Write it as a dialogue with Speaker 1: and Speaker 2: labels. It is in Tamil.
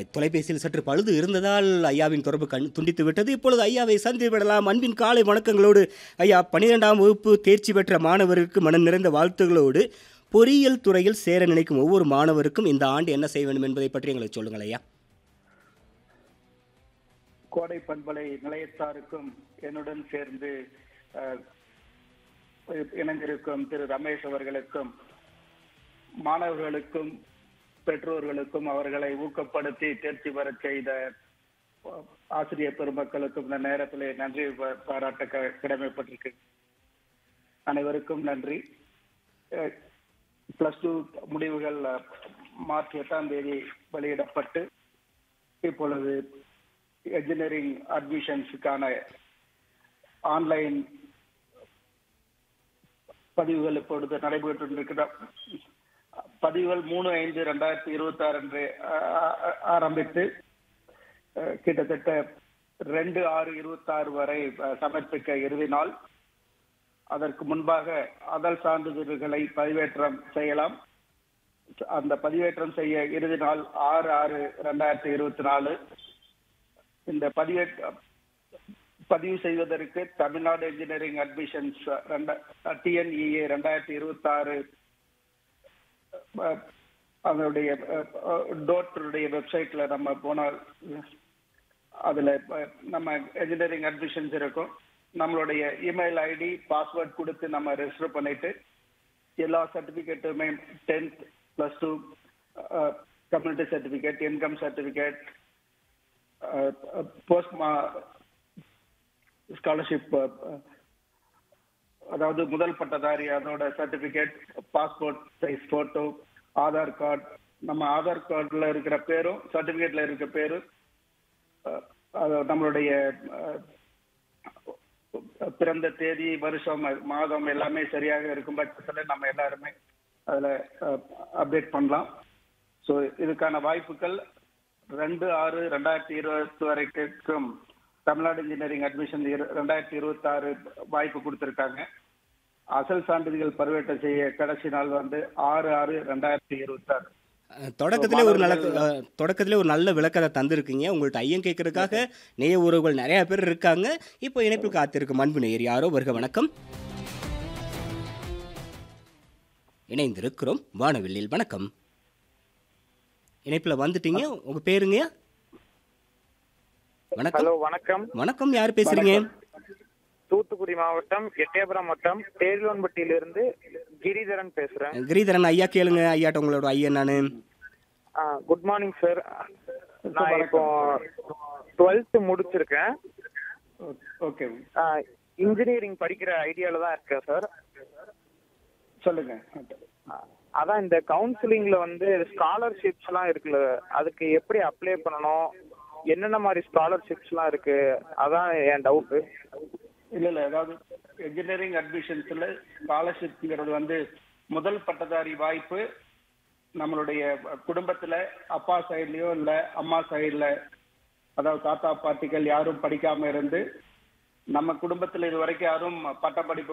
Speaker 1: தொலைபேசியில் சற்று பழுது இருந்ததால் ஐயாவின் தொடர்பு கண் துண்டித்து விட்டது இப்பொழுது ஐயாவை சந்தி விடலாம் அன்பின் காலை வணக்கங்களோடு ஐயா பன்னிரெண்டாம் வகுப்பு தேர்ச்சி பெற்ற மாணவருக்கு மனம் நிறைந்த வாழ்த்துகளோடு பொறியியல் துறையில் சேர நினைக்கும் ஒவ்வொரு மாணவருக்கும் இந்த ஆண்டு என்ன செய்ய வேண்டும் என்பதை பற்றி எங்களுக்கு சொல்லுங்கள் ஐயா
Speaker 2: கோடை பண்பலை நிலையத்தாருக்கும் என்னுடன் சேர்ந்து அஹ், இணைந்திருக்கும் திரு ரமேஷ் அவர்களுக்கும் மாணவர்களுக்கும் பெற்றோர்களுக்கும் அவர்களை ஊக்கப்படுத்தி தேர்ச்சி பெறச் செய்த அஹ், ஆசிரியர் பெருமக்களுக்கும் இந்த நேரத்திலே நன்றி பா- பாராட்ட க- கடமைப்பட்டிருக்கு அனைவருக்கும் நன்றி பிளஸ் டூ முடிவுகள் அஹ், மார்ச் எட்டாம் தேதி வெளியிடப்பட்டு இப்பொழுது என்ஜினியரிங் அட்மிஷன்ஸுக்கான ஆன்லைன் பதிவுகள் இப்பொழுது நடைபெற்று இருக்கிற பதிவுகள் மூணு ஐந்து ரெண்டாயிரத்தி இருபத்தி ஆறு அன்று ஆ- ஆ- ஆரம்பித்து அஹ், கிட்டத்தட்ட ரெண்டு ஆறு இருபத்தி ஆறு வரை அஹ், சமர்ப்பிக்க இறுதி நாள் அதற்கு முன்பாக அதல் சான்றிதழ்களை பதிவேற்றம் செய்யலாம் அந்த பதிவேற்றம் செய்ய இறுதி நாள் ஆறு ஆறு ரெண்டாயிரத்தி இருபத்தி நாலு இந்த பதிவே பதிவு செய்வதற்கு தமிழ்நாடு இன்ஜினியரிங் அட்மிஷன்ஸ் டிஎன்இஏ ரெண்டாயிரத்தி இருபத்தி ஆறு அதனுடைய டோட்டருடைய வெப்சைட்ல நம்ம போனால் அதுல அஹ், நம்ம இன்ஜினியரிங் அட்மிஷன்ஸ் இருக்கும் நம்மளுடைய இமெயில் ஐடி பாஸ்வேர்ட் கொடுத்து நம்ம ரெஜிஸ்டர் பண்ணிட்டு எல்லா சர்டிபிகேட்டுமே tenth plus two community certificate income certificate post scholarship அதாவது முதல் பட்டதாரி அதோட certificate passport size photo Aadhaar card நம்ம ஆதார் கார்டுல இருக்கிற பேரும் சர்டிபிகேட்ல இருக்கிற பேரும் அஹ், அது நம்மளுடைய அஹ், பிறந்த தேதி வருஷம் மாதம் எல்லாமே சரியாக இருக்கும் பட்சத்தில் நம்ம எல்லாருமே அதுல அப்டேட் பண்ணலாம் ஸோ இதுக்கான வாய்ப்புகள் ரெண்டு ஆறு ரெண்டாயிரத்தி இருபத்தி வரைக்கும் தமிழ்நாடு இன்ஜினியரிங் அட்மிஷன் ரெண்டாயிரத்தி இருபத்தி ஆறு வாய்ப்பு கொடுத்திருக்காங்க அசல் சான்றிதழ்கள் பதிவேற்றம் செய்ய கடைசி நாள் வந்து ஆறு ஆறு ரெண்டாயிரத்தி இருபத்தி ஆறு
Speaker 1: அஹ், தொடக்கத்திலே ஒரு நல்ல அஹ், தொடக்கத்திலே ஒரு நல்ல விளக்கத்தை தந்திருக்கீங்க உங்கள்ட்ட ஐயம் கேட்கறதுக்காக நேய உறவுகள் நிறைய பேர் இருக்காங்க இப்போ இணைப்பில் காத்திருக்கும் அன்பு நேயர் யாரோ வருக வணக்கம் இணைந்திருக்கிறோம் வானவில்லில் வணக்கம் இணைப்பில் வந்துட்டீங்க உங்க பேருங்க வணக்கம்
Speaker 3: ஹலோ வணக்கம்
Speaker 1: வணக்கம் யார் பேசுறீங்க
Speaker 3: தூத்துக்குடி மாவட்டம் எட்டயபுரம் வட்டம் தேர்லோன்பட்டியிலிருந்து கிரிதரன் பேசுறேன்
Speaker 1: கிரீதரன் ஐயா கேளுங்க ஐயாட்ட உங்களோட ஐயன் நானு
Speaker 3: குட் மார்னிங் சார் நான் இப்போ டுவெல்த் முடிச்சிருக்கேன்
Speaker 2: ஓகே
Speaker 3: இன்ஜினியரிங் படிக்கிற ஐடியால தான் இருக்கேன் சார்
Speaker 2: சொல்லுங்க
Speaker 3: அதான் இந்த கவுன்சிலிங்ல வந்து ஸ்காலர்ஷிப்ஸ் எல்லாம் இருக்குல்ல அதுக்கு எப்படி அப்ளை பண்ணணும் என்னென்ன மாதிரி ஸ்காலர்ஷிப்ஸ் எல்லாம் இருக்கு அதான் என் டவுட்
Speaker 2: இல்ல இல்ல அதாவது இன்ஜினியரிங் அட்மிஷன்ஸ்ல ஸ்காலர்ஷிப்ங்கிறது வந்து முதல் பட்டதாரி வாய்ப்பு நம்மளுடைய குடும்பத்துல அப்பா சைட்லயோ இல்ல அம்மா சைடுல அதாவது தாத்தா பாட்டிகள் யாரும் படிக்காம இருந்து நம்ம குடும்பத்துல இது வரைக்கும் யாரும் பட்டப்படிப்பு